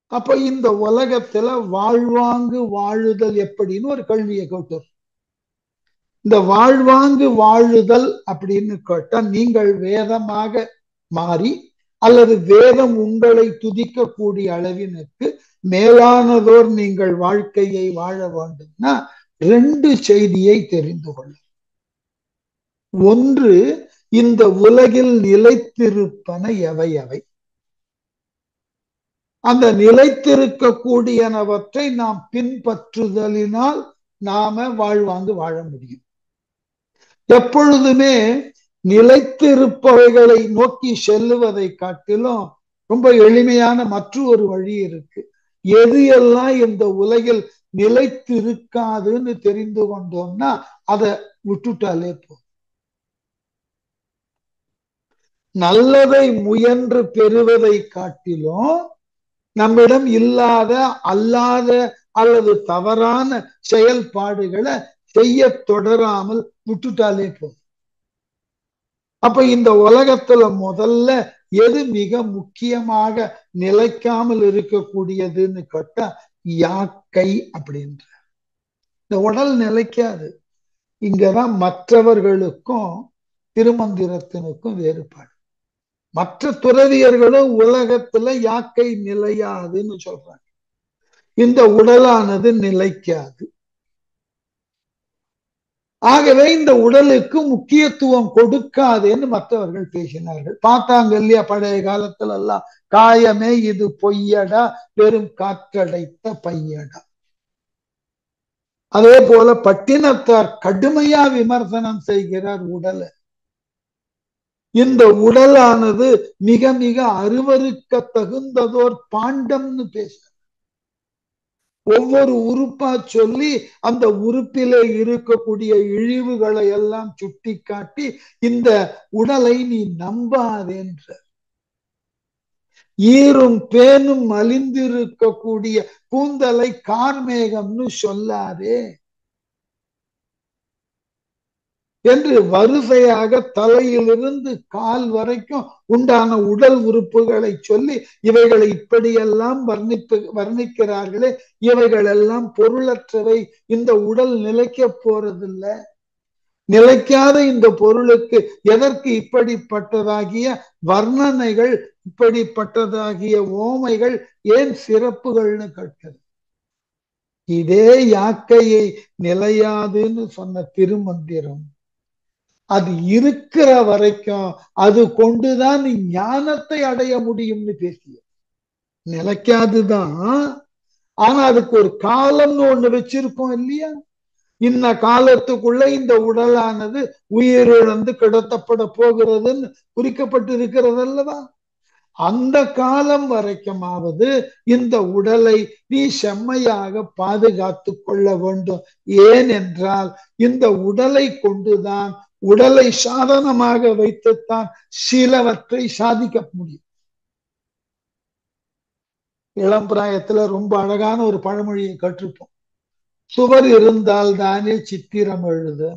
அப்ப இந்த உலகத்துல வாழ்வாங்கு வாழுதல் எப்படின்னு ஒரு கேள்வியை கேட்டார் இந்த வாழ்வாங்கு வாழுதல் அப்படின்னு கேட்டா நீங்கள் வேதமாக மாறி அல்லது வேதம் உங்களை துதிக்கக்கூடிய அளவினுக்கு மேலானதோர் நீங்கள் வாழ்க்கையை வாழ வேண்டும்னா ரெண்டு செய்தியை தெரிந்து கொள்ள ஒன்று இந்த உலகில் நிலைத்திருப்பன எவை எவை அந்த நிலைத்திருக்க கூடியனவற்றை நாம் பின்பற்றுதலினால் நாம வாழ்வாங்கு வாழ முடியும் எப்பொழுதுமே நிலைத்திருப்பவைகளை நோக்கி செல்லுவதை காட்டிலும் ரொம்ப எளிமையான மற்றொரு வழி இருக்கு எது எல்லாம் இந்த உலகில் நிலைத்திருக்காதுன்னு தெரிந்து கொண்டோம்னா அதை விட்டுட்டாலே போ நல்லதை முயன்று பெறுவதை காட்டிலும் நம்மிடம் இல்லாத அல்லாத அல்லது தவறான செயல்பாடுகளை செய்ய தொடராமல் விட்டுட்டாலே போதும் அப்ப இந்த உலகத்துல முதல்ல எது மிக முக்கியமாக நிலைக்காமல் இருக்கக்கூடியதுன்னு கேட்டா யாக்கை அப்படின்ற இந்த உடல் நிலைக்காது இங்கதான் மற்றவர்களுக்கும் திருமந்திரத்தினுக்கும் வேறுபாடு மற்ற துறவியர்களும் உலகத்துல யாக்கை நிலையாதுன்னு சொல்றாங்க இந்த உடலானது நிலைக்காது ஆகவே இந்த உடலுக்கு முக்கியத்துவம் கொடுக்காதேன்னு மற்றவர்கள் பேசினார்கள் பார்த்தாங்க இல்லையா பழைய காலத்துல எல்லாம் காயமே இது பொய்யடா வெறும் காற்றடைத்த பையடா அதே போல பட்டினத்தார் கடுமையா விமர்சனம் செய்கிறார் உடலை இந்த உடலானது மிக மிக அருவருக்க தகுந்ததோர் பாண்டம்னு பேச ஒவ்வொரு உறுப்பா சொல்லி அந்த உறுப்பிலே இருக்கக்கூடிய இழிவுகளை எல்லாம் சுட்டி காட்டி இந்த உடலை நீ நம்பாதேன்ற ஈரும் பேனும் மலிந்திருக்கக்கூடிய கூந்தலை கார்மேகம்னு சொல்லாதே என்று வரிசையாக தலையிலிருந்து கால் வரைக்கும் உண்டான உடல் உறுப்புகளை சொல்லி இவைகளை இப்படியெல்லாம் வர்ணிப்பு வர்ணிக்கிறார்களே இவைகள் எல்லாம் பொருளற்றவை இந்த உடல் நிலைக்க போறதில்லை நிலைக்காத இந்த பொருளுக்கு எதற்கு இப்படிப்பட்டதாகிய வர்ணனைகள் இப்படிப்பட்டதாகிய ஓமைகள் ஏன் சிறப்புகள்னு கேட்கிறது இதே யாக்கையை நிலையாதுன்னு சொன்ன திருமந்திரம் அது இருக்கிற வரைக்கும் அது கொண்டுதான் நீ ஞானத்தை அடைய முடியும்னு பேசிய நிலைக்காதுதான் ஆனா அதுக்கு ஒரு காலம்னு ஒண்ணு வச்சிருக்கோம் இல்லையா இன்ன காலத்துக்குள்ள இந்த உடலானது உயிரிழந்து கிடத்தப்பட போகிறதுன்னு குறிக்கப்பட்டு இருக்கிறது அல்லவா அந்த காலம் வரைக்குமாவது இந்த உடலை நீ செம்மையாக பாதுகாத்து கொள்ள வேண்டும் ஏன் என்றால் இந்த உடலை கொண்டுதான் உடலை சாதனமாக வைத்துத்தான் சிலவற்றை சாதிக்க முடியும் இளம் பிராயத்துல ரொம்ப அழகான ஒரு பழமொழியை கற்றுப்போம் சுவர் இருந்தால் தானே சித்திரம் எழுது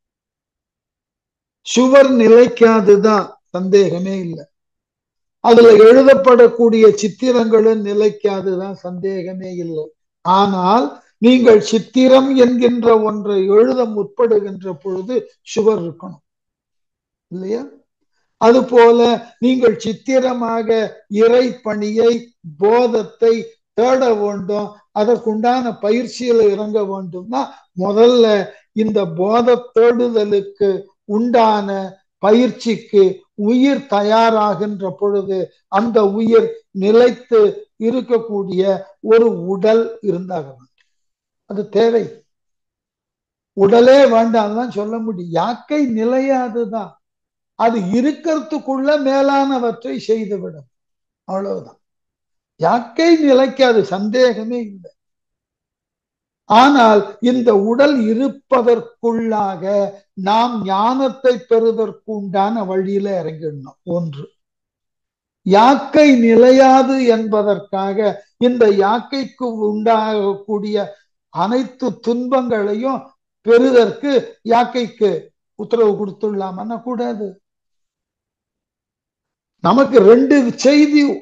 சுவர் நிலைக்காதுதான் சந்தேகமே இல்லை அதுல எழுதப்படக்கூடிய சித்திரங்களும் நிலைக்காதுதான் சந்தேகமே இல்லை ஆனால் நீங்கள் சித்திரம் என்கின்ற ஒன்றை எழுத முற்படுகின்ற பொழுது சுவர் இருக்கணும் இல்லையா அது போல நீங்கள் சித்திரமாக இறை பணியை போதத்தை தேட வேண்டும் அதற்குண்டான பயிற்சியில இறங்க வேண்டும்னா முதல்ல இந்த போத தேடுதலுக்கு உண்டான பயிற்சிக்கு உயிர் தயாராகின்ற பொழுது அந்த உயிர் நிலைத்து இருக்கக்கூடிய ஒரு உடல் இருந்தாக வேண்டும் அது தேவை உடலே வேண்டாம் தான் சொல்ல முடியும் யாக்கை நிலையாதுதான் அது இருக்கிறதுக்குள்ள மேலானவற்றை செய்துவிடும் அவ்வளவுதான் யாக்கை நிலைக்காது சந்தேகமே இல்லை ஆனால் இந்த உடல் இருப்பதற்குள்ளாக நாம் ஞானத்தை பெறுவதற்கு உண்டான வழியில இறங்கிடணும் ஒன்று யாக்கை நிலையாது என்பதற்காக இந்த யாக்கைக்கு உண்டாகக்கூடிய அனைத்து துன்பங்களையும் பெறுவதற்கு யாக்கைக்கு உத்தரவு கொடுத்துடலாமன்னா கூடாது நமக்கு ரெண்டு செய்தி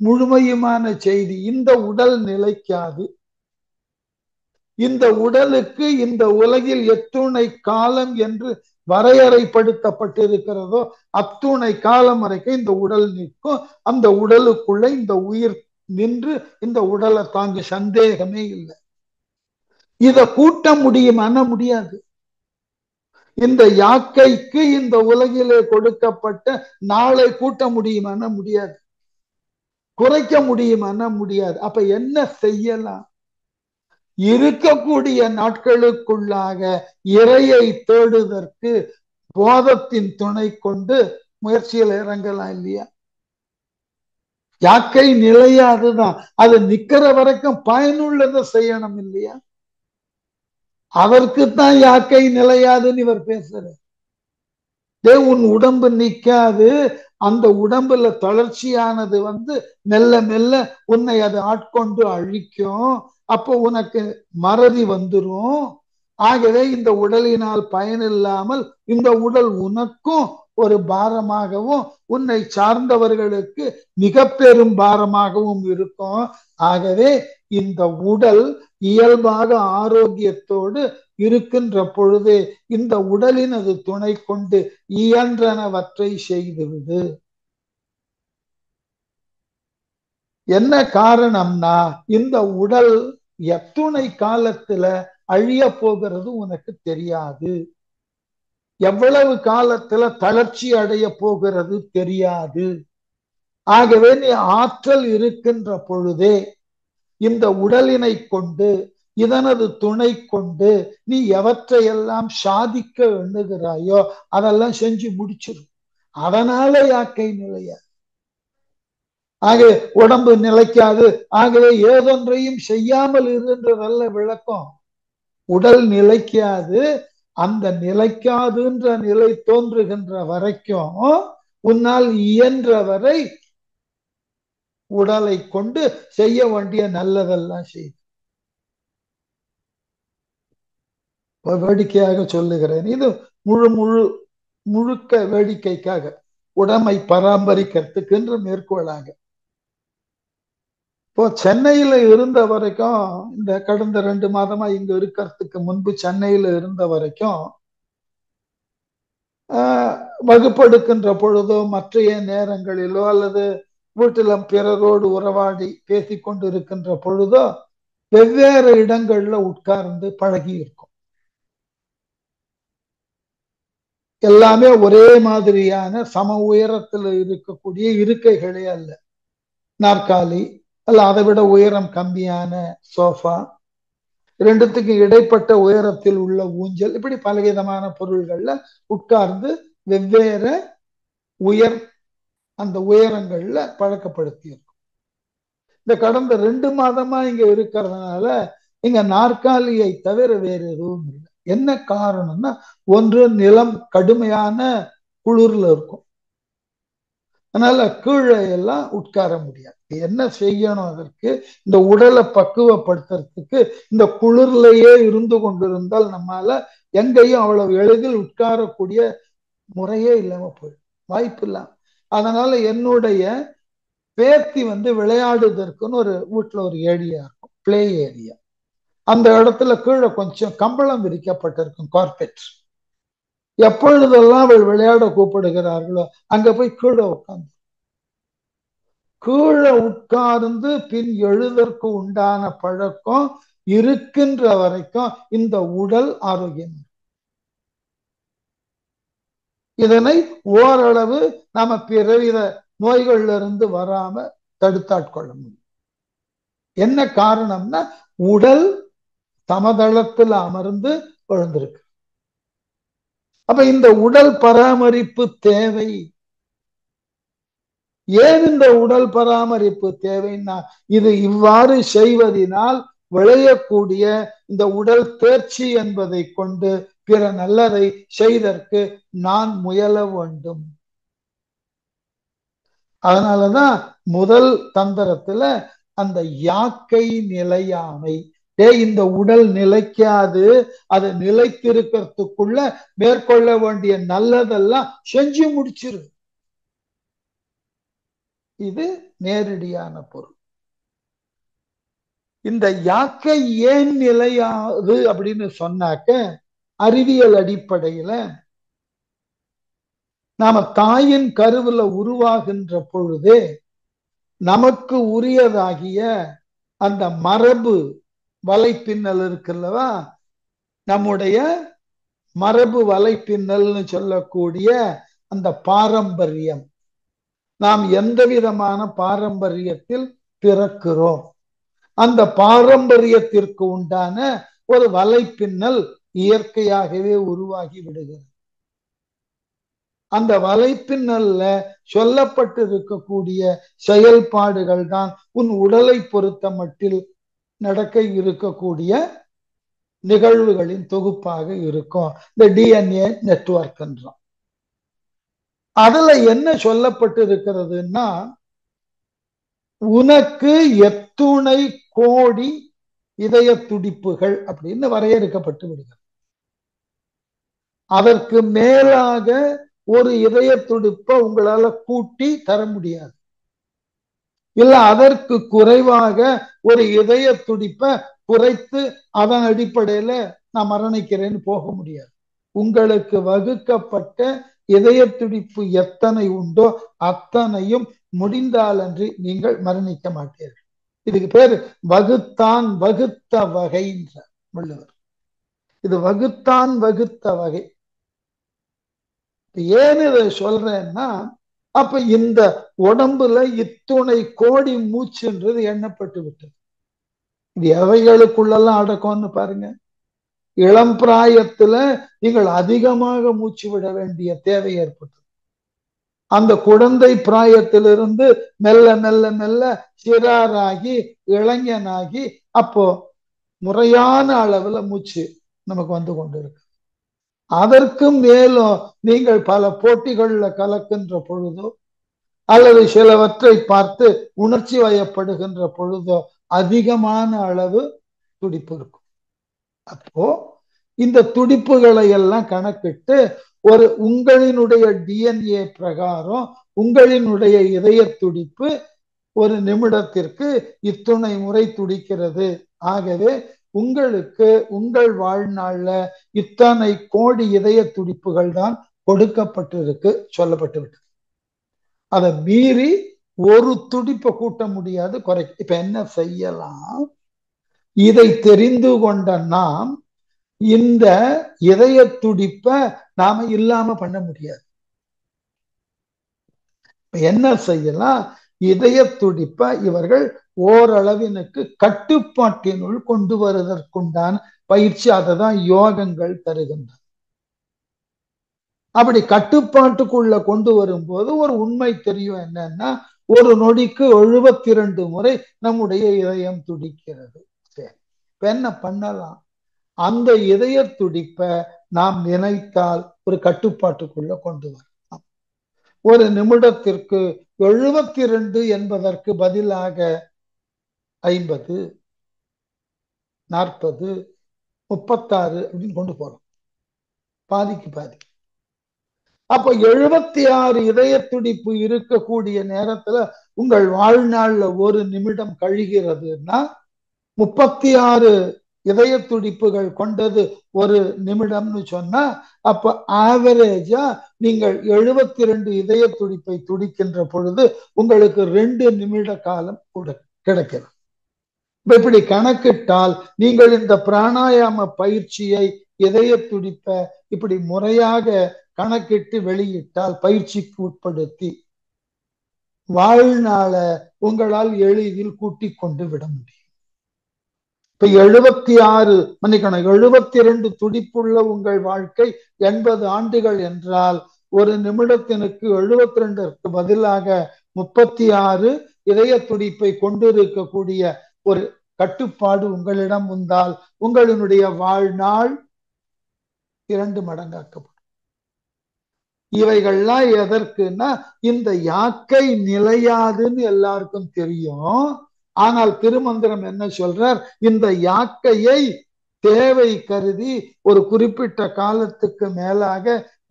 முழுமையுமான செய்தி இந்த உடல் நிலைக்காது இந்த உடலுக்கு இந்த உலகில் எத்துணை காலம் என்று வரையறைப்படுத்தப்பட்டிருக்கிறதோ அத்துணை காலம் வரைக்கும் இந்த உடல் நிற்கும் அந்த உடலுக்குள்ள இந்த உயிர் நின்று இந்த உடலை தாங்க சந்தேகமே இல்லை இத கூட்ட முடியுமான முடியாது இந்த யாக்கைக்கு இந்த உலகிலே கொடுக்கப்பட்ட நாளை கூட்ட முடியுமான முடியாது குறைக்க முடியுமான முடியாது அப்ப என்ன செய்யலாம் இருக்கக்கூடிய நாட்களுக்குள்ளாக இறையை தேடுவதற்கு போதத்தின் துணை கொண்டு முயற்சியில் இறங்கலாம் இல்லையா யாக்கை நிலையாதுதான் அது நிக்கிற வரைக்கும் பயனுள்ளதை செய்யணும் இல்லையா அதற்குத்தான் யாக்கை நிலையாதுன்னு இவர் பேசுறார் டே உன் உடம்பு நிக்காது அந்த உடம்புல தளர்ச்சியானது வந்து மெல்ல மெல்ல உன்னை அது ஆட்கொண்டு அழிக்கும் அப்போ உனக்கு மறதி வந்துரும் ஆகவே இந்த உடலினால் பயனில்லாமல் இந்த உடல் உனக்கும் ஒரு பாரமாகவும் உன்னை சார்ந்தவர்களுக்கு மிக பெரும் பாரமாகவும் இருக்கும் ஆகவே இந்த உடல் இயல்பாக ஆரோக்கியத்தோடு இருக்கின்ற பொழுது இந்த உடலினது துணை கொண்டு இயன்றனவற்றை செய்துவிடு என்ன காரணம்னா இந்த உடல் எத்துணை காலத்துல அழிய போகிறது உனக்கு தெரியாது எவ்வளவு காலத்துல தளர்ச்சி அடைய போகிறது தெரியாது ஆகவே நீ ஆற்றல் இருக்கின்ற பொழுதே இந்த உடலினை கொண்டு இதனது துணை கொண்டு நீ எவற்றையெல்லாம் சாதிக்க எண்ணுகிறாயோ அதெல்லாம் செஞ்சு முடிச்சிடும் அதனால யாக்கை நிலைய ஆகவே உடம்பு நிலைக்காது ஆகவே ஏதொன்றையும் செய்யாமல் இருன்றதல்ல விளக்கம் உடல் நிலைக்காது அந்த நிலைக்காதுன்ற நிலை தோன்றுகின்ற வரைக்கும் உன்னால் இயன்ற வரை உடலை கொண்டு செய்ய வேண்டிய நல்லதெல்லாம் செய்து வேடிக்கையாக சொல்லுகிறேன் இது முழு முழு முழுக்க வேடிக்கைக்காக உடமை பராமரிக்கிறதுக்கு என்று மேற்கோளாக இப்போ சென்னையில இருந்த வரைக்கும் இந்த கடந்த ரெண்டு மாதமா இங்க இருக்கிறதுக்கு முன்பு சென்னையில இருந்த வரைக்கும் வகுப்பெடுக்கின்ற பொழுதோ மற்றைய நேரங்களிலோ அல்லது வீட்டில பிறரோடு உறவாடி பேசி கொண்டு இருக்கின்ற பொழுதோ வெவ்வேறு இடங்கள்ல உட்கார்ந்து பழகி இருக்கும் எல்லாமே ஒரே மாதிரியான சம உயரத்தில் இருக்கக்கூடிய இருக்கைகளே அல்ல நாற்காலி அல்ல அதை விட உயரம் கம்மியான சோஃபா ரெண்டுத்துக்கு இடைப்பட்ட உயரத்தில் உள்ள ஊஞ்சல் இப்படி பலவிதமான பொருள்கள்ல உட்கார்ந்து வெவ்வேறு உயர் அந்த உயரங்கள்ல பழக்கப்படுத்தி இருக்கும் இந்த கடந்த ரெண்டு மாதமா இங்க இருக்கிறதுனால இங்க நாற்காலியை தவிர வேற எதுவும் இல்லை என்ன காரணம்னா ஒன்று நிலம் கடுமையான குளிர்ல இருக்கும் அதனால கீழே எல்லாம் உட்கார முடியாது என்ன செய்யணும் அதற்கு இந்த உடலை பக்குவப்படுத்துறதுக்கு இந்த குளிர்லயே இருந்து கொண்டிருந்தால் நம்மால எங்கேயும் அவ்வளவு எளிதில் உட்காரக்கூடிய முறையே இல்லாம போயிடும் வாய்ப்பு இல்லாம அதனால என்னுடைய பேத்தி வந்து விளையாடுவதற்குன்னு ஒரு வீட்டுல ஒரு ஏரியா இருக்கும் பிளே ஏரியா அந்த இடத்துல கீழே கொஞ்சம் கம்பளம் விரிக்கப்பட்டிருக்கும் கார்பெட் எப்பொழுதெல்லாம் அவள் விளையாட கூப்பிடுகிறார்களோ அங்க போய் கீழே உட்கார்ந்து கீழே உட்கார்ந்து பின் எழுதற்கு உண்டான பழக்கம் இருக்கின்ற வரைக்கும் இந்த உடல் ஆரோக்கியம் இதனை ஓரளவு நாம பிறவித நோய்கள்ல இருந்து வராம தடுத்தாட்கொள்ள முடியும் என்ன காரணம்னா உடல் சமதளத்தில் அமர்ந்து விழுந்திருக்கு அப்ப இந்த உடல் பராமரிப்பு தேவை ஏன் இந்த உடல் பராமரிப்பு தேவைன்னா இது இவ்வாறு செய்வதனால் விளையக்கூடிய இந்த உடல் தேர்ச்சி என்பதை கொண்டு பிற நல்லதை செய்தற்கு நான் முயல வேண்டும் அதனாலதான் முதல் தந்திரத்துல அந்த யாக்கை நிலையாமை டே இந்த உடல் நிலைக்காது அது நிலைத்திருக்கிறதுக்குள்ள மேற்கொள்ள வேண்டிய நல்லதெல்லாம் செஞ்சு முடிச்சிரு இது நேரடியான பொருள் இந்த யாக்கை ஏன் நிலையாது அப்படின்னு சொன்னாக்க அறிவியல் அடிப்படையில நாம தாயின் கருவுல உருவாகின்ற பொழுதே நமக்கு உரியதாகிய அந்த மரபு வலைப்பின்னல் இருக்குல்லவா நம்முடைய மரபு வலைப்பின்னல்னு சொல்லக்கூடிய அந்த பாரம்பரியம் நாம் எந்த விதமான பாரம்பரியத்தில் பிறக்கிறோம் அந்த பாரம்பரியத்திற்கு உண்டான ஒரு வலைப்பின்னல் இயற்கையாகவே உருவாகி விடுகிறது அந்த வலைப்பின்னல்ல சொல்லப்பட்டு இருக்கக்கூடிய செயல்பாடுகள் தான் உன் உடலை பொறுத்த மட்டில் நடக்க இருக்கக்கூடிய நிகழ்வுகளின் தொகுப்பாக இருக்கும் இந்த டிஎன்ஏ நெட்ஒர்க்ன்றோம் அதுல என்ன சொல்லப்பட்டு இருக்கிறதுன்னா உனக்கு எத்துணை கோடி இதய துடிப்புகள் அப்படின்னு வரையறுக்கப்பட்டு விடுகிறது அதற்கு மேலாக ஒரு இதய துடிப்பை உங்களால கூட்டி தர முடியாது இல்ல அதற்கு குறைவாக ஒரு இதய துடிப்பை குறைத்து அதன் அடிப்படையில நான் மரணிக்கிறேன்னு போக முடியாது உங்களுக்கு வகுக்கப்பட்ட இதய துடிப்பு எத்தனை உண்டோ அத்தனையும் முடிந்தாலன்றி நீங்கள் மரணிக்க மாட்டீர்கள் இதுக்கு பேர் வகுத்தான் வகுத்த வகைன்ற வள்ளுவர் இது வகுத்தான் வகுத்த வகை ஏன் இதை சொல்றேன்னா அப்ப இந்த உடம்புல இத்துணை கோடி மூச்சுன்றது எண்ணப்பட்டு விட்டது இது எவைகளுக்குள்ளெல்லாம் அடக்கம்னு பாருங்க இளம் பிராயத்துல நீங்கள் அதிகமாக மூச்சு விட வேண்டிய தேவை ஏற்பட்டது அந்த குழந்தை பிராயத்திலிருந்து மெல்ல மெல்ல மெல்ல சிறாராகி இளைஞனாகி அப்போ முறையான அளவுல மூச்சு நமக்கு வந்து கொண்டு இருக்கு அதற்கு மேலும் நீங்கள் பல போட்டிகள்ல கலக்கின்ற பொழுதோ அல்லது சிலவற்றை பார்த்து உணர்ச்சி வயப்படுகின்ற பொழுதோ அதிகமான அளவு துடிப்பு இருக்கும் அப்போ இந்த துடிப்புகளை எல்லாம் கணக்கிட்டு ஒரு உங்களினுடைய டிஎன்ஏ பிரகாரம் உங்களினுடைய இதய துடிப்பு ஒரு நிமிடத்திற்கு இத்துணை முறை துடிக்கிறது ஆகவே உங்களுக்கு உங்கள் வாழ்நாள்ல இத்தனை கோடி இதய துடிப்புகள் தான் கொடுக்கப்பட்டிருக்கு சொல்லப்பட்டு விட்டது அதை மீறி ஒரு துடிப்பை கூட்ட முடியாது குறை இப்ப என்ன செய்யலாம் இதை தெரிந்து கொண்ட நாம் இந்த இதய துடிப்பை நாம இல்லாம பண்ண முடியாது என்ன செய்யலாம் இதய துடிப்பை இவர்கள் ஓரளவினுக்கு கட்டுப்பாட்டினுள் கொண்டு வருவதற்குண்டான பயிற்சி அதை தான் யோகங்கள் தருகின்றன அப்படி கட்டுப்பாட்டுக்குள்ள கொண்டு வரும்போது ஒரு உண்மை தெரியும் என்னன்னா ஒரு நொடிக்கு எழுபத்தி ரெண்டு முறை நம்முடைய இதயம் துடிக்கிறது சரி இப்ப என்ன பண்ணலாம் அந்த இதய துடிப்பை நாம் நினைத்தால் ஒரு கட்டுப்பாட்டுக்குள்ள கொண்டு வரலாம் ஒரு நிமிடத்திற்கு எழுபத்தி ரெண்டு என்பதற்கு பதிலாக ஐம்பது நாற்பது முப்பத்தாறு அப்படின்னு கொண்டு போறோம் பாதிக்கு பாதி அப்ப எழுபத்தி ஆறு இதய துடிப்பு இருக்கக்கூடிய நேரத்துல உங்கள் வாழ்நாள்ல ஒரு நிமிடம் கழிகிறதுன்னா முப்பத்தி ஆறு இதய துடிப்புகள் கொண்டது ஒரு நிமிடம்னு சொன்னா அப்ப ஆவரேஜா நீங்கள் எழுபத்தி ரெண்டு இதய துடிப்பை துடிக்கின்ற பொழுது உங்களுக்கு ரெண்டு நிமிட காலம் கூட கிடைக்கிறது இப்படி கணக்கிட்டால் நீங்கள் இந்த பிராணாயாம பயிற்சியை இதய துடிப்ப இப்படி முறையாக கணக்கிட்டு வெளியிட்டால் பயிற்சிக்கு உட்படுத்தி வாழ்நாள உங்களால் எளிதில் கூட்டிக் கொண்டு விட முடியும் இப்ப எழுபத்தி ஆறு மன்னிக்கணும் எழுபத்தி இரண்டு துடிப்புள்ள உங்கள் வாழ்க்கை எண்பது ஆண்டுகள் என்றால் ஒரு நிமிடத்தினுக்கு எழுபத்தி ரெண்டிற்கு பதிலாக முப்பத்தி ஆறு இதய துடிப்பை கொண்டிருக்கக்கூடிய ஒரு கட்டுப்பாடு உங்களிடம் வந்தால் உங்களினுடைய வாழ்நாள் இரண்டு மடங்காக்கப்படும் இவைகள்லாம் எதற்குன்னா இந்த யாக்கை நிலையாதுன்னு எல்லாருக்கும் தெரியும் ஆனால் திருமந்திரம் என்ன சொல்றார் இந்த யாக்கையை தேவை கருதி ஒரு குறிப்பிட்ட காலத்துக்கு மேலாக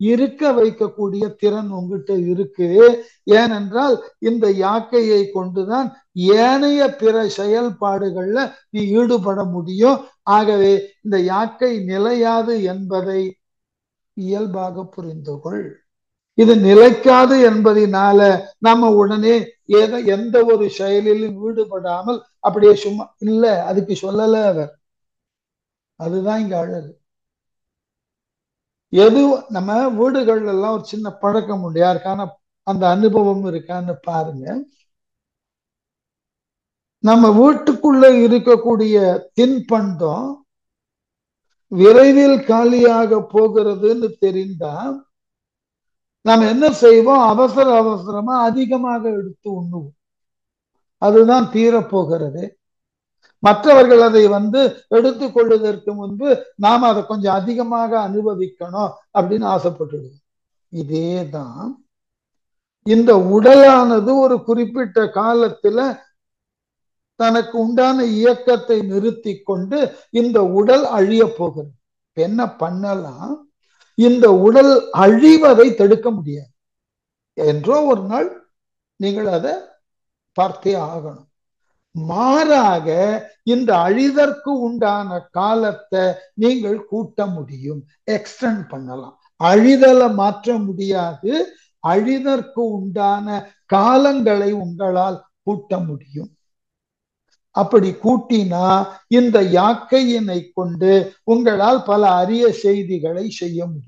இருக்க வைக்கக்கூடிய திறன் உங்ககிட்ட இருக்கு ஏனென்றால் இந்த யாக்கையை கொண்டுதான் ஏனைய பிற செயல்பாடுகள்ல நீ ஈடுபட முடியும் ஆகவே இந்த யாக்கை நிலையாது என்பதை இயல்பாக புரிந்து கொள் இது நிலைக்காது என்பதனால நம்ம உடனே ஏதோ எந்த ஒரு செயலிலும் ஈடுபடாமல் அப்படியே சும்மா இல்ல அதுக்கு சொல்லல அவர் அதுதான் இங்க அழகு எது நம்ம வீடுகள்ல எல்லாம் ஒரு சின்ன பழக்கம் உண்டு யாருக்கான அந்த அனுபவம் இருக்கான்னு பாருங்க நம்ம வீட்டுக்குள்ள இருக்கக்கூடிய தின்பண்டம் விரைவில் காலியாக போகிறதுன்னு தெரிந்தா நாம் என்ன செய்வோம் அவசர அவசரமா அதிகமாக எடுத்து உண்ணுவோம் அதுதான் தீரப்போகிறது மற்றவர்கள் அதை வந்து எடுத்துக் கொள்வதற்கு முன்பு நாம் அதை கொஞ்சம் அதிகமாக அனுபவிக்கணும் அப்படின்னு ஆசைப்பட்டுடுவோம் இதேதான் இந்த உடலானது ஒரு குறிப்பிட்ட காலத்துல தனக்கு உண்டான இயக்கத்தை நிறுத்தி கொண்டு இந்த உடல் அழிய போகிறது என்ன பண்ணலாம் இந்த உடல் அழிவதை தடுக்க முடியாது என்றோ ஒரு நாள் நீங்கள் அதை பார்த்தே ஆகணும் மாறாக இந்த அழிதற்கு உண்டான காலத்தை நீங்கள் கூட்ட முடியும் எக்ஸ்டெண்ட் பண்ணலாம் அழிதலை மாற்ற முடியாது அழிதற்கு உண்டான காலங்களை உங்களால் கூட்ட முடியும் அப்படி கூட்டினா இந்த யாக்கையினை கொண்டு உங்களால் பல அரிய செய்திகளை செய்ய முடியும்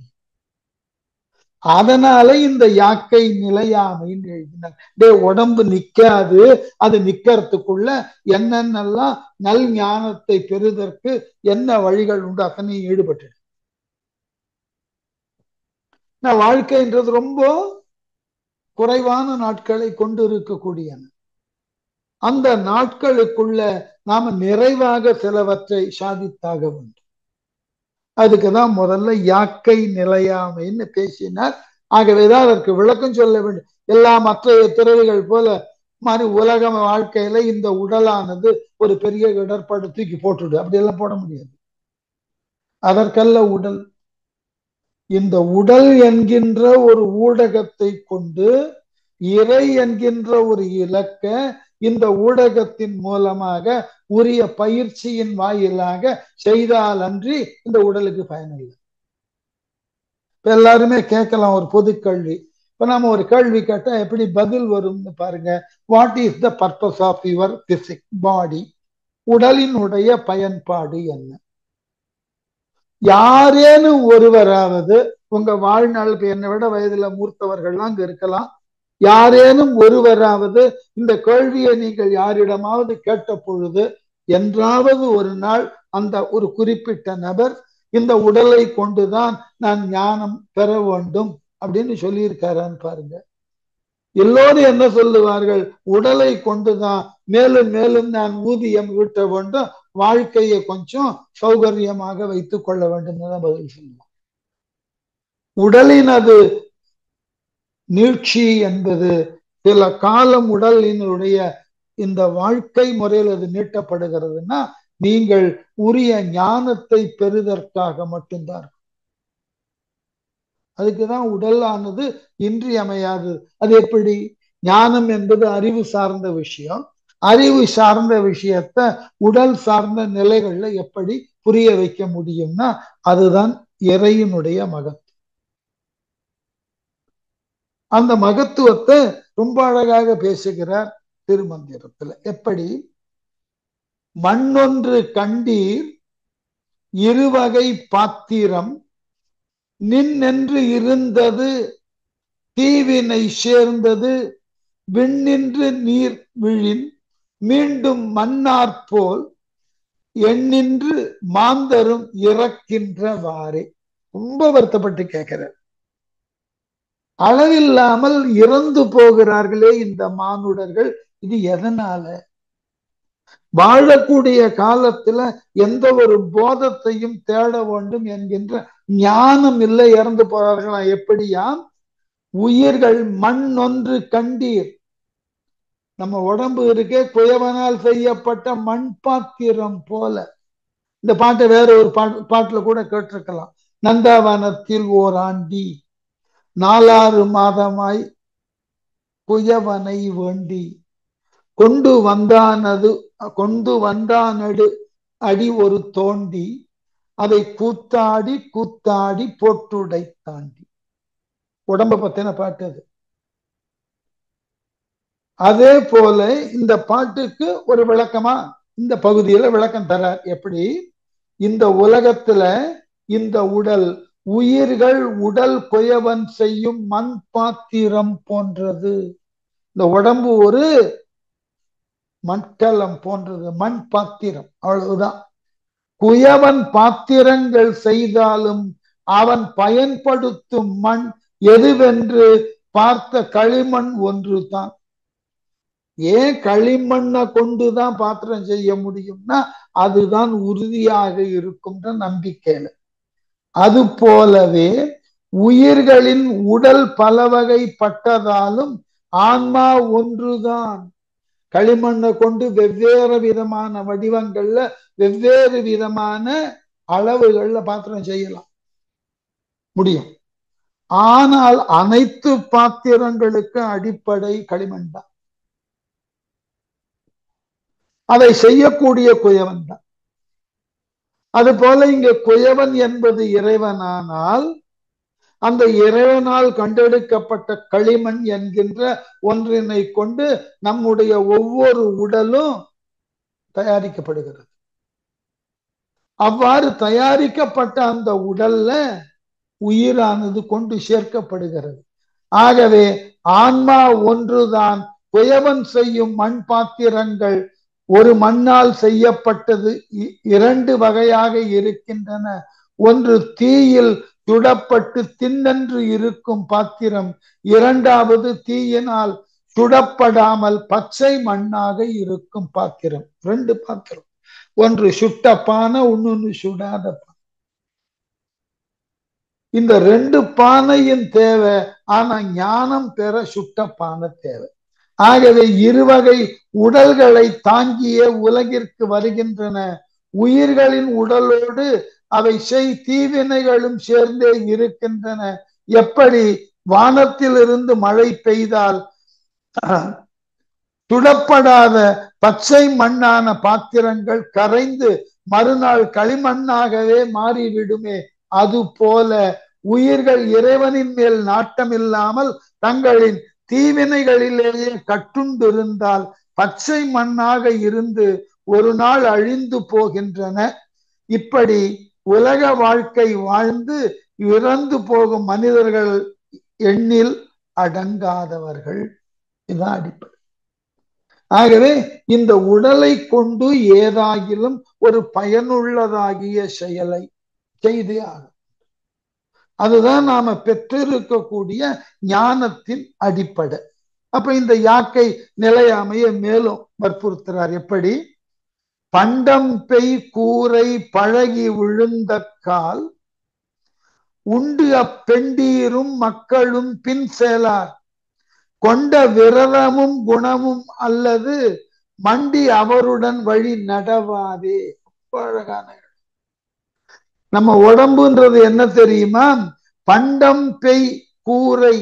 அதனால இந்த யாக்கை நிலையாமைன்னு எழுதினார் டே உடம்பு நிக்காது அது நிக்கிறதுக்குள்ள என்னென்னலாம் நல் ஞானத்தை பெறுதற்கு என்ன வழிகள் உண்டு அத்தனையும் ஈடுபட்டு நான் வாழ்க்கைன்றது ரொம்ப குறைவான நாட்களை கொண்டு இருக்கக்கூடியன அந்த நாட்களுக்குள்ள நாம நிறைவாக சிலவற்றை சாதித்தாக வேண்டும் அதுக்குதான் முதல்ல யாக்கை நிலையாமைன்னு பேசினார் ஆகவேதான் அதற்கு விளக்கம் சொல்ல வேண்டும் எல்லா மற்ற துறவிகள் போல மாதிரி உலக வாழ்க்கையில இந்த உடலானது ஒரு பெரிய இடர்பாடு தூக்கி போட்டுடு அப்படி எல்லாம் போட முடியாது அதற்கல்ல உடல் இந்த உடல் என்கின்ற ஒரு ஊடகத்தை கொண்டு இறை என்கின்ற ஒரு இலக்க இந்த ஊடகத்தின் மூலமாக உரிய பயிற்சியின் வாயிலாக செய்தால் அன்றி இந்த உடலுக்கு பயனில்லை இப்ப எல்லாருமே கேட்கலாம் ஒரு பொது கேள்வி இப்ப நம்ம ஒரு கேள்வி கேட்டா எப்படி பதில் வரும்னு பாருங்க what is the purpose of your physic body உடலினுடைய பயன்பாடு என்ன யாரேனும் ஒருவராவது உங்க வாழ்நாளுக்கு என்னை விட வயதுல மூர்த்தவர்கள்லாம் அங்க இருக்கலாம் யாரேனும் ஒருவராவது இந்த கேள்வியை நீங்கள் யாரிடமாவது கேட்ட பொழுது என்றாவது ஒரு நாள் அந்த ஒரு குறிப்பிட்ட நபர் இந்த உடலை கொண்டுதான் நான் ஞானம் பெற வேண்டும் அப்படின்னு சொல்லியிருக்காரான்னு பாருங்க எல்லோரும் என்ன சொல்லுவார்கள் உடலை கொண்டுதான் மேலும் மேலும் நான் ஊதியம் ஈட்ட வேண்டும் வாழ்க்கையை கொஞ்சம் சௌகரியமாக வைத்துக் கொள்ள வேண்டும் தான் பதில் சொல்லுவோம் உடலினது நீட்சி என்பது சில காலம் உடலினுடைய இந்த வாழ்க்கை முறையில் அது நீட்டப்படுகிறதுனா நீங்கள் உரிய ஞானத்தை பெறுதற்காக மட்டும்தான் அதுக்குதான் உடலானது இன்றியமையாது அது எப்படி ஞானம் என்பது அறிவு சார்ந்த விஷயம் அறிவு சார்ந்த விஷயத்த உடல் சார்ந்த நிலைகள்ல எப்படி புரிய வைக்க முடியும்னா அதுதான் இறையினுடைய மகத்துவம் அந்த மகத்துவத்தை ரொம்ப அழகாக பேசுகிறார் திருமந்திரத்துல எப்படி மண்ணொன்று கண்டீர் இருவகை பாத்திரம் நின்னென்று இருந்தது தீவினை சேர்ந்தது விண்ணின்று நீர் விழின் மீண்டும் மன்னார் போல் எண்ணின்று மாந்தரும் இறக்கின்றவாறே ரொம்ப வருத்தப்பட்டு கேட்கிறார் அளவில்லாமல் இறந்து போகிறார்களே இந்த மானுடர்கள் இது எதனால வாழக்கூடிய காலத்துல எந்த ஒரு போதத்தையும் தேட வேண்டும் என்கின்ற ஞானம் இல்லை இறந்து போறார்களா எப்படியா உயிர்கள் மண் ஒன்று கண்டீர் நம்ம உடம்பு இருக்கே குயவனால் செய்யப்பட்ட மண் பாத்திரம் போல இந்த பாட்டை வேற ஒரு பாட்டு பாட்டுல கூட கேட்டிருக்கலாம் நந்தாவனத்தில் ஓர் ஆண்டி நாலாறு மாதமாய் குயவனை வேண்டி கொண்டு வந்தானது கொண்டு வந்தானடு அடி ஒரு தோண்டி அதை கூத்தாடி கூத்தாடி போட்டுடை தாண்டி உடம்ப பத்தின பாட்டு அது அதே போல இந்த பாட்டுக்கு ஒரு விளக்கமா இந்த பகுதியில விளக்கம் தரார் எப்படி இந்த உலகத்துல இந்த உடல் உயிர்கள் உடல் குயவன் செய்யும் மண் பாத்திரம் போன்றது இந்த உடம்பு ஒரு மட்கலம் போன்றது மண் பாத்திரம் அவ்வளவுதான் குயவன் பாத்திரங்கள் செய்தாலும் அவன் பயன்படுத்தும் மண் எதுவென்று பார்த்த களிமண் ஒன்று தான் ஏன் களிமண்ணை கொண்டுதான் பாத்திரம் செய்ய முடியும்னா அதுதான் உறுதியாக இருக்கும்ன்ற நம்பிக்கையில அது போலவே உயிர்களின் உடல் பல வகைப்பட்டதாலும் ஆன்மா ஒன்றுதான் களிமண்ணை கொண்டு வெவ்வேறு விதமான வடிவங்கள்ல வெவ்வேறு விதமான அளவுகள்ல பாத்திரம் செய்யலாம் முடியும் ஆனால் அனைத்து பாத்திரங்களுக்கு அடிப்படை களிமண் தான் அதை செய்யக்கூடிய குயவன் தான் அது போல இங்க குயவன் என்பது இறைவனானால் அந்த இறைவனால் கண்டெடுக்கப்பட்ட களிமண் என்கின்ற ஒன்றினை கொண்டு நம்முடைய ஒவ்வொரு உடலும் தயாரிக்கப்படுகிறது அவ்வாறு தயாரிக்கப்பட்ட அந்த உடல்ல உயிரானது கொண்டு சேர்க்கப்படுகிறது ஆகவே ஆன்மா ஒன்றுதான் குயவன் செய்யும் மண் பாத்திரங்கள் ஒரு மண்ணால் செய்யப்பட்டது இரண்டு வகையாக இருக்கின்றன ஒன்று தீயில் சுடப்பட்டு தின்னென்று இருக்கும் பாத்திரம் இரண்டாவது தீயினால் சுடப்படாமல் பச்சை மண்ணாக இருக்கும் பாத்திரம் ரெண்டு பாத்திரம் ஒன்று சுட்ட பானை இன்னொன்று சுடாத பானை இந்த ரெண்டு பானையும் தேவை ஆனா ஞானம் பெற சுட்ட பானை தேவை ஆகவே இருவகை உடல்களை தாங்கிய உலகிற்கு வருகின்றன உயிர்களின் உடலோடு அவை செய் தீவினைகளும் சேர்ந்தே இருக்கின்றன எப்படி வானத்திலிருந்து மழை பெய்தால் சுடப்படாத பச்சை மண்ணான பாத்திரங்கள் கரைந்து மறுநாள் களிமண்ணாகவே மாறிவிடுமே அது போல உயிர்கள் இறைவனின் மேல் நாட்டமில்லாமல் தங்களின் தீவினைகளிலேயே கட்டுண்டிருந்தால் பச்சை மண்ணாக இருந்து ஒரு நாள் அழிந்து போகின்றன இப்படி உலக வாழ்க்கை வாழ்ந்து இறந்து போகும் மனிதர்கள் எண்ணில் அடங்காதவர்கள் இதுதான் அடிப்படை ஆகவே இந்த உடலை கொண்டு ஏதாகிலும் ஒரு பயனுள்ளதாகிய செயலை செய்தே ஆகும் அதுதான் நாம பெற்றிருக்கக்கூடிய ஞானத்தின் அடிப்படை அப்ப இந்த யாக்கை நிலையாமைய மேலும் வற்புறுத்துறார் எப்படி பண்டம் பெய் கூரை பழகி விழுந்த கால் உண்டு அப்பெண்டீரும் மக்களும் பின் சேலார் கொண்ட விரதமும் குணமும் அல்லது மண்டி அவருடன் வழி நடவாதே அழகான நம்ம உடம்புன்றது என்ன தெரியுமா பண்டம் பெய் கூரை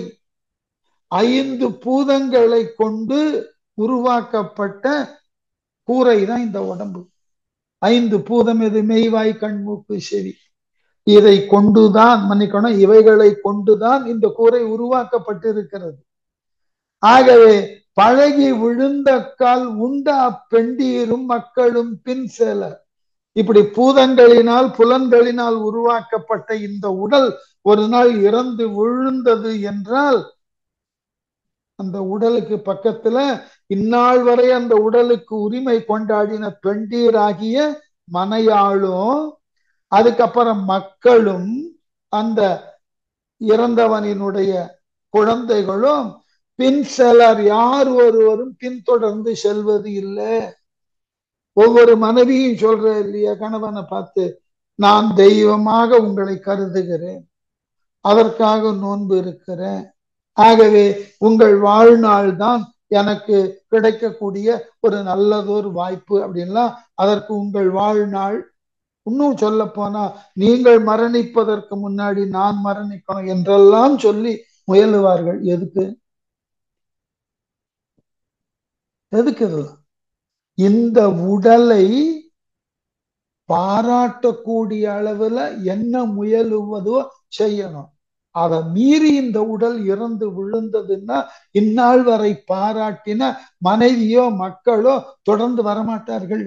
ஐந்து பூதங்களை கொண்டு உருவாக்கப்பட்ட கூரை தான் இந்த உடம்பு ஐந்து பூதம் எது மெய்வாய் கண்மூக்கு செவி இதை கொண்டுதான் மன்னிக்கணும் இவைகளை கொண்டுதான் இந்த கூரை உருவாக்கப்பட்டிருக்கிறது ஆகவே பழகி விழுந்த கால் உண்ட அப்பெண்டீரும் மக்களும் பின் செல இப்படி பூதங்களினால் புலன்களினால் உருவாக்கப்பட்ட இந்த உடல் ஒரு நாள் இறந்து விழுந்தது என்றால் அந்த உடலுக்கு பக்கத்துல இந்நாள் வரை அந்த உடலுக்கு உரிமை கொண்டாடின பெண்டீராகிய மனையாளும் அதுக்கப்புறம் மக்களும் அந்த இறந்தவனினுடைய குழந்தைகளும் பின் செலர் யார் ஒருவரும் பின்தொடர்ந்து செல்வது இல்லை ஒவ்வொரு மனைவியும் சொல்ற இல்லையா கணவனை பார்த்து நான் தெய்வமாக உங்களை கருதுகிறேன் அதற்காக நோன்பு இருக்கிறேன் ஆகவே உங்கள் வாழ்நாள் தான் எனக்கு கிடைக்கக்கூடிய ஒரு நல்லதொரு வாய்ப்பு அப்படின்லாம் அதற்கு உங்கள் வாழ்நாள் இன்னும் சொல்ல போனா நீங்கள் மரணிப்பதற்கு முன்னாடி நான் மரணிக்கணும் என்றெல்லாம் சொல்லி முயலுவார்கள் எதுக்கு எதுக்கு இதெல்லாம் இந்த உடலை பாராட்டக்கூடிய அளவுல என்ன முயலுவதோ செய்யணும் அதை மீறி இந்த உடல் இறந்து விழுந்ததுன்னா இந்நாள் வரை பாராட்டின மனைவியோ மக்களோ தொடர்ந்து வரமாட்டார்கள்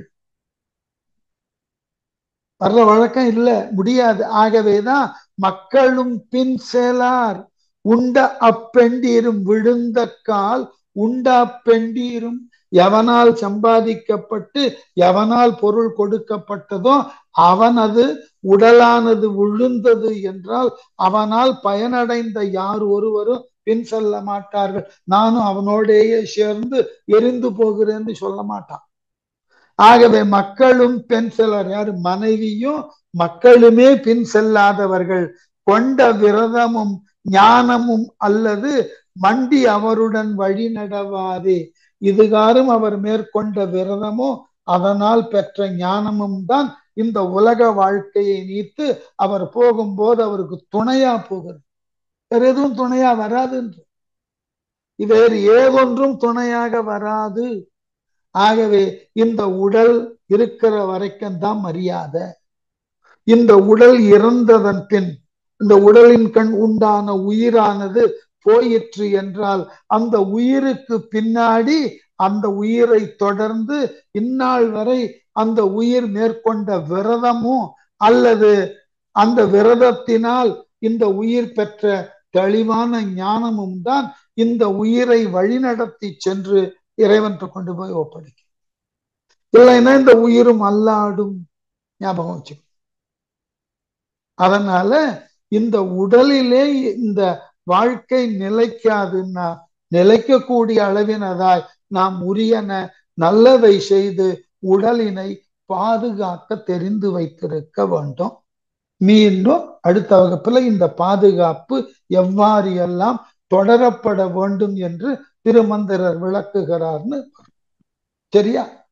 வர்ற வழக்கம் இல்ல முடியாது ஆகவேதான் மக்களும் பின் செலார் உண்ட அப்பெண்டீரும் விழுந்த கால் உண்ட அப்பெண்டீரும் எவனால் சம்பாதிக்கப்பட்டு எவனால் பொருள் கொடுக்கப்பட்டதோ அவனது உடலானது விழுந்தது என்றால் அவனால் பயனடைந்த யார் ஒருவரும் பின் செல்ல மாட்டார்கள் நானும் அவனோடேயே சேர்ந்து எரிந்து போகிறேன்னு சொல்ல மாட்டான் ஆகவே மக்களும் பெண் செல்லர் யாரு மனைவியும் மக்களுமே பின் செல்லாதவர்கள் கொண்ட விரதமும் ஞானமும் அல்லது மண்டி அவருடன் வழி நடவாதே இதுகாரும் அவர் மேற்கொண்ட விரதமோ அதனால் பெற்ற ஞானமும் தான் இந்த உலக வாழ்க்கையை நீத்து அவர் போகும்போது அவருக்கு துணையா போகிறது வேற எதுவும் துணையா வராது வேறு ஏதொன்றும் துணையாக வராது ஆகவே இந்த உடல் இருக்கிற வரைக்கும் தான் மரியாதை இந்த உடல் இறந்ததன் பின் இந்த உடலின் கண் உண்டான உயிரானது போயிற்று என்றால் அந்த உயிருக்கு பின்னாடி அந்த உயிரை தொடர்ந்து இந்நாள் வரை அந்த உயிர் மேற்கொண்ட விரதமும் அல்லது அந்த விரதத்தினால் இந்த உயிர் பெற்ற தெளிவான ஞானமும் தான் இந்த உயிரை வழிநடத்தி சென்று இறைவன் கொண்டு போய் ஒப்படைக்கும் இல்லைன்னா இந்த உயிரும் அல்லாடும் ஞாபகம் வச்சு அதனால இந்த உடலிலே இந்த வாழ்க்கை நிலைக்காதுன்னா நிலைக்கக்கூடிய அளவினதாய் நாம் உரியன நல்லதை செய்து உடலினை பாதுகாக்க தெரிந்து வைத்திருக்க வேண்டும் மீண்டும் அடுத்த வகுப்புல இந்த பாதுகாப்பு எவ்வாறு எல்லாம் தொடரப்பட வேண்டும் என்று திருமந்திரர் விளக்குகிறார்னு சரியா